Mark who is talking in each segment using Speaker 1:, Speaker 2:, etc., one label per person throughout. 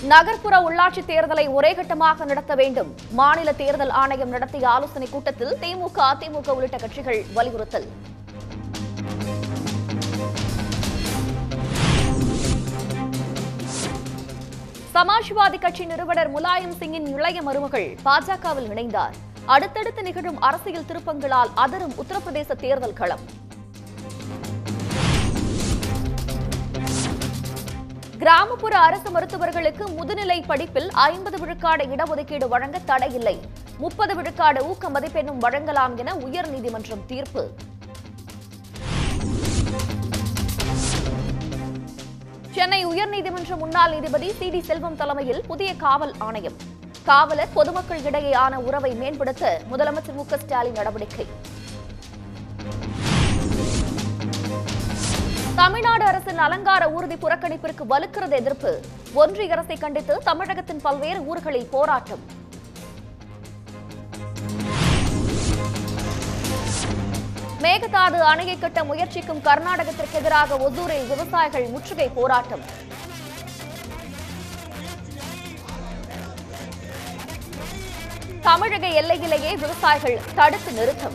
Speaker 1: நகர்ப்புற உள்ளாட்சி தேர்தலை ஒரே கட்டமாக நடத்த வேண்டும் மாநில தேர்தல் ஆணையம் நடத்திய ஆலோசனைக் கூட்டத்தில் திமுக அதிமுக உள்ளிட்ட கட்சிகள் வலியுறுத்தல் சமாஜ்வாதி கட்சி நிறுவனர் முலாயம் சிங்கின் இளைய மருமகள் பாஜகவில் இணைந்தார் அடுத்தடுத்து நிகழும் அரசியல் திருப்பங்களால் அதரும் உத்தரப்பிரதேச தேர்தல் களம் கிராமப்புற அரசு மருத்துவர்களுக்கு முதுநிலை படிப்பில் ஐம்பது விழுக்காடு இடஒதுக்கீடு வழங்க தடையில்லை முப்பது விழுக்காடு ஊக்க மதிப்பெண்ணும் வழங்கலாம் என உயர்நீதிமன்றம் தீர்ப்பு சென்னை உயர்நீதிமன்ற முன்னாள் நீதிபதி சி டி செல்வம் தலைமையில் புதிய காவல் ஆணையம் காவலர் பொதுமக்கள் இடையேயான உறவை மேம்படுத்த முதலமைச்சர் மு க ஸ்டாலின் நடவடிக்கை தமிழ்நாடு அரசின் அலங்கார ஊர்தி புறக்கணிப்பிற்கு வலுக்கிறது எதிர்ப்பு ஒன்றிய அரசை கண்டித்து தமிழகத்தின் பல்வேறு ஊர்களில் போராட்டம் மேகதாது அணையை கட்ட முயற்சிக்கும் கர்நாடகத்திற்கு எதிராக ஒசூரில் விவசாயிகள் முற்றுகை போராட்டம் தமிழக எல்லையிலேயே விவசாயிகள் தடுத்து நிறுத்தம்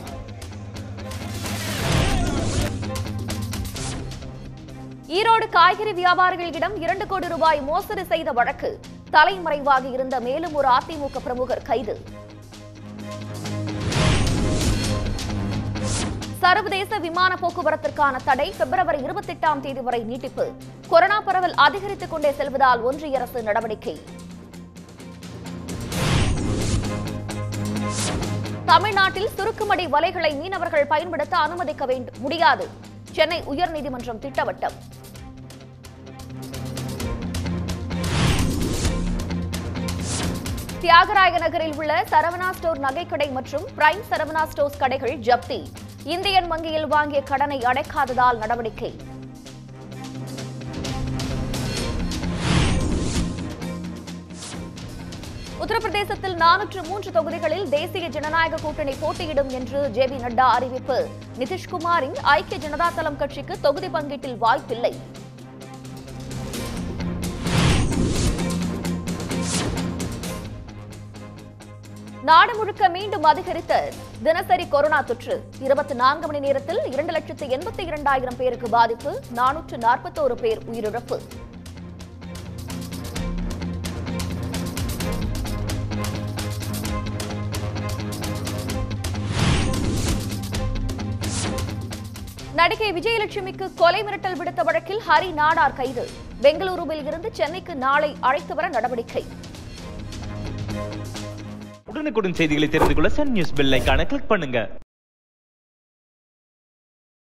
Speaker 1: ஈரோடு காய்கறி வியாபாரிகளிடம் இரண்டு கோடி ரூபாய் மோசடி செய்த வழக்கு தலைமறைவாக இருந்த மேலும் ஒரு அதிமுக பிரமுகர் கைது சர்வதேச விமான போக்குவரத்திற்கான தடை பிப்ரவரி இருபத்தி எட்டாம் தேதி வரை நீட்டிப்பு கொரோனா பரவல் அதிகரித்துக் கொண்டே செல்வதால் ஒன்றிய அரசு நடவடிக்கை தமிழ்நாட்டில் சுருக்குமடி வலைகளை மீனவர்கள் பயன்படுத்த அனுமதிக்க வேண்டும் முடியாது சென்னை உயர்நீதிமன்றம் திட்டவட்டம் தியாகராய நகரில் உள்ள சரவணா ஸ்டோர் நகைக்கடை மற்றும் பிரைம் சரவணா ஸ்டோர்ஸ் கடைகள் ஜப்தி இந்தியன் வங்கியில் வாங்கிய கடனை அடைக்காததால் நடவடிக்கை உத்தரப்பிரதேசத்தில் நானூற்று மூன்று தொகுதிகளில் தேசிய ஜனநாயக கூட்டணி போட்டியிடும் என்று ஜே பி நட்டா அறிவிப்பு நிதிஷ்குமாரின் ஐக்கிய ஜனதா தளம் கட்சிக்கு தொகுதி பங்கீட்டில் வாய்ப்பில்லை நாடு முழுக்க மீண்டும் அதிகரித்த தினசரி கொரோனா தொற்று இருபத்தி நான்கு மணி நேரத்தில் இரண்டு லட்சத்து எண்பத்தி இரண்டாயிரம் பேருக்கு பாதிப்பு நானூற்று நாற்பத்தோரு பேர் உயிரிழப்பு நடிகை விஜயலட்சுமிக்கு கொலை மிரட்டல் விடுத்த வழக்கில் ஹரி நாடார் கைது பெங்களூருவில் இருந்து சென்னைக்கு நாளை அழைத்து வர நடவடிக்கை
Speaker 2: உடனுக்குடன் செய்திகளை தெரிந்து கொள்ள சன் நியூஸ் பெல் ஐகானை கிளிக் பண்ணுங்க